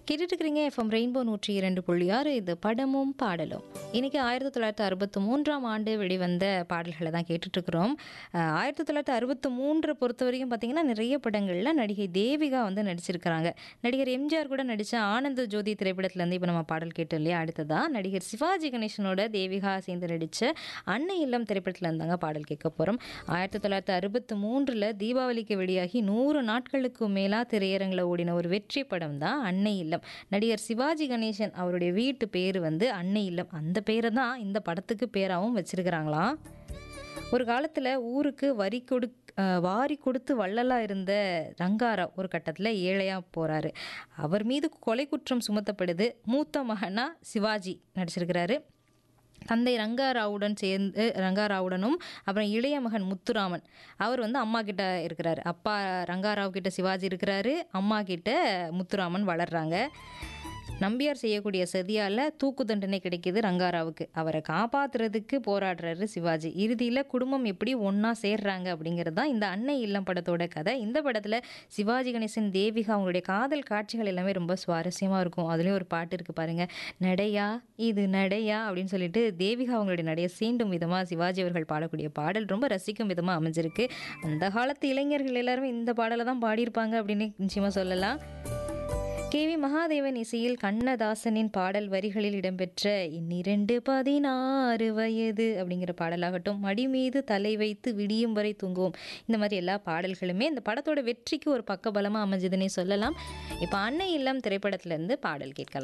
கேட்டுட்டு இருக்கிறீங்க FM rainbow நூற்றி இரண்டு புள்ளி ஆறு இது படமும் பாடலும் இன்னைக்கு ஆயிரத்தி தொள்ளாயிரத்தி அறுபத்தி மூன்றாம் ஆண்டு வெளிவந்த பாடல்களை தான் கேட்டுட்டு இருக்கிறோம் அஹ், ஆயிரத்தி தொள்ளாயிரத்தி அறுபத்தி மூன்றை பொறுத்த வரைக்கும் பார்த்தீங்கன்னா நிறைய படங்களில் நடிகை தேவிகா வந்து நடிச்சிருக்கிறாங்க நடிகர் எம்ஜிஆர் கூட நடித்த ஆனந்த ஜோதி திரைப்படத்துலேருந்து இப்போ நம்ம பாடல் கேட்டோம் இல்லையா அடுத்ததா நடிகர் சிவாஜி கணேசனோட தேவிகா சேர்ந்து நடித்த அன்னை இல்லம் திரைப்படத்தில் இருந்தாங்க பாடல் கேட்க போகிறோம் ஆயிரத்தி தொள்ளாயிரத்தி அறுபத்தி மூன்றில் தீபாவளிக்கு வெளியாகி நூறு நாட்களுக்கு மேலாக திரையரங்கில் ஓடின ஒரு வெற்றி படம் தான் அன்னை இல்லம் நடிகர் சிவாஜி கணேசன் அவருடைய வீட்டு பேர் வந்து அன்னை இல்லம் அந்த பேரை தான் இந்த படத்துக்கு பேராகவும் வச்சிருக்கிறாங்களாம் ஒரு காலத்தில் ஊருக்கு வரி கொடு அஹ் வாரி கொடுத்து வள்ளலாக இருந்த ரங்காராவ் ஒரு கட்டத்தில் ஏழையாக போகிறாரு அவர் மீது கொலை குற்றம் சுமத்தப்படுது மூத்த மகனா சிவாஜி நடிச்சிருக்கிறாரு தந்தை ரங்காராவுடன் சேர்ந்து ரங்காராவுடனும் அப்புறம் இளைய மகன் முத்துராமன் அவர் வந்து அம்மா கிட்ட இருக்கிறாரு அப்பா ரங்காராவ் கிட்ட சிவாஜி இருக்கிறாரு அம்மா கிட்ட முத்துராமன் வளர்றாங்க நம்பியார் செய்யக்கூடிய சதியால் தூக்கு தண்டனை கிடைக்கிது ரங்காராவுக்கு அவரை காப்பாத்துறதுக்கு போராடுறாரு சிவாஜி இறுதியில் குடும்பம் எப்படி ஒன்றா சேர்றாங்க அப்படிங்கிறது தான் இந்த அன்னை இல்லம் படத்தோட கதை இந்த படத்தில் சிவாஜி கணேசன் தேவிகா அவங்களுடைய காதல் காட்சிகள் எல்லாமே ரொம்ப சுவாரஸ்யமாக இருக்கும் அதுலேயும் ஒரு பாட்டு இருக்குது பாருங்க நடையா இது நடையா அப்படின்னு சொல்லிட்டு தேவிகா அவங்களுடைய நடைய சீண்டும் விதமாக சிவாஜி அவர்கள் பாடக்கூடிய பாடல் ரொம்ப ரசிக்கும் விதமாக அமைஞ்சிருக்கு அந்த காலத்து இளைஞர்கள் எல்லாருமே இந்த பாடலை தான் பாடியிருப்பாங்க அப்படின்னு நிச்சயமாக சொல்லலாம் கே வி மகாதேவன் இசையில் கண்ணதாசனின் பாடல் வரிகளில் இடம்பெற்ற இன்னிரண்டு பதினாறு வயது அப்படிங்கிற பாடலாகட்டும் மடி மீது தலை வைத்து விடியும் வரை தூங்குவோம் இந்த மாதிரி எல்லா பாடல்களுமே இந்த படத்தோட வெற்றிக்கு ஒரு பக்கபலமாக அமைஞ்சதுன்னே சொல்லலாம் இப்போ அன்னை இல்லம் திரைப்படத்திலேருந்து பாடல் கேட்கலாம்